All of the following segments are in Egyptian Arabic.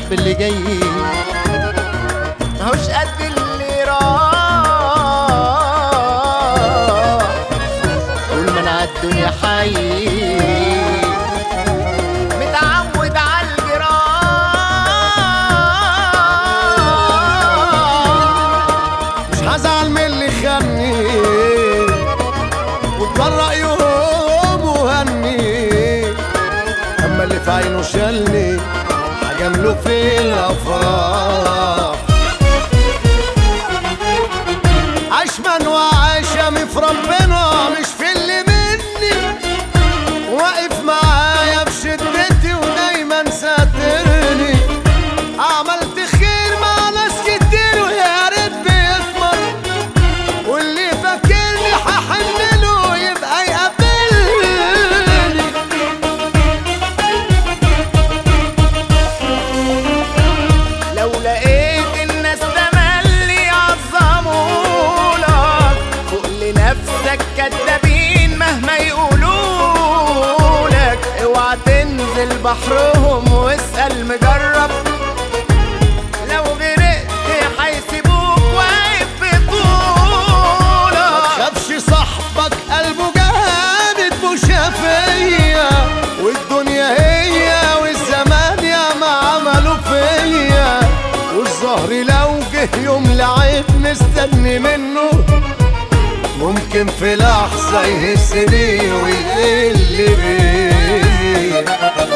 باللي جاي ماهوش قد اللي راح طول ما انا عالدنيا حي متعود عالجراح مش هزعل من اللي خاني واتبرق يوم وهني اما اللي في عينه شالني هجامله في الافراح عشمان وعشمي في ربنا مش في اللي مني واقف معايا في شدتي ودايما ساترني عملت خير مع ناس كتير ويا ريت بيثمر واللي فاكرني هحن له يبقى يقابلني لو لقيت الناس تملي يعظمولك فوق لنفسك كدابين مهما يقولولك اوعى تنزل بحرهم واسأل مجرب لو غرقت هيسيبوك واقف في طولك خافش صاحبك قلبه جامد مشافية والدنيا هي والزمان يا ما عملوا فيا والظهر لو جه يوم لعيب مستني منه ممكن في لحظة يهزني ويقل بيا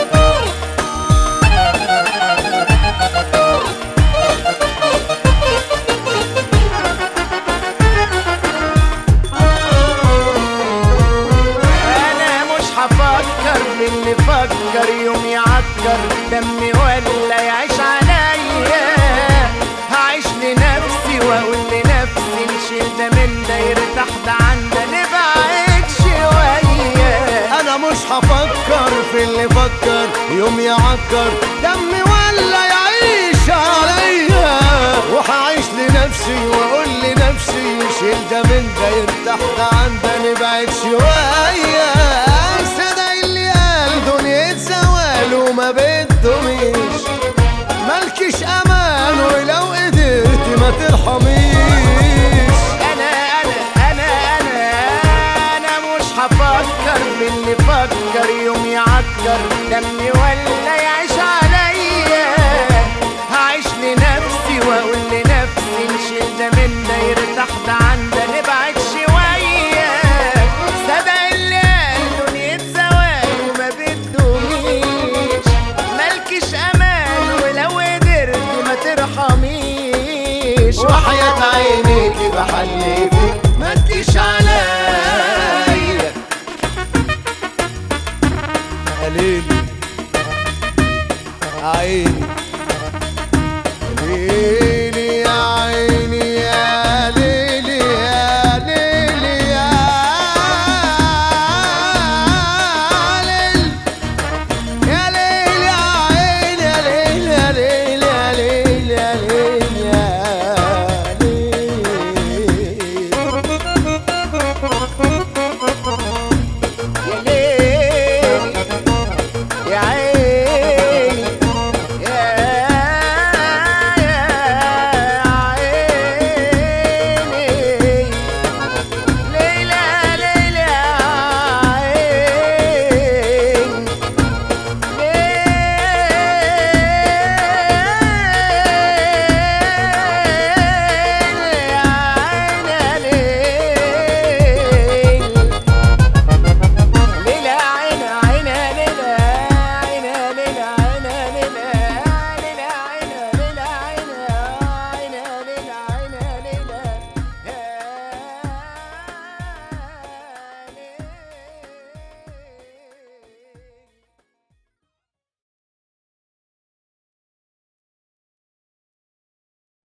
انا مش هفكر باللي فكر يوم يعكر دمي ولا يعيش عليا هعيش لنفسي واقول لنفسي نشيل ده من ده يرتاح ده عن ده نبعد شويه انا مش هفكر في اللي فكر يوم يعكر دمي ولا يعيش عليا وهعيش لنفسي واقول لنفسي شيل ده من ده يرتاح ده عن ده نبعد شويه صدق اللي قال دنيا زوال وما بدهمش مالكش امان ولو قدرت ما ترحميش انا انا انا انا انا مش هفكر باللي فكر يوم يعكر دمي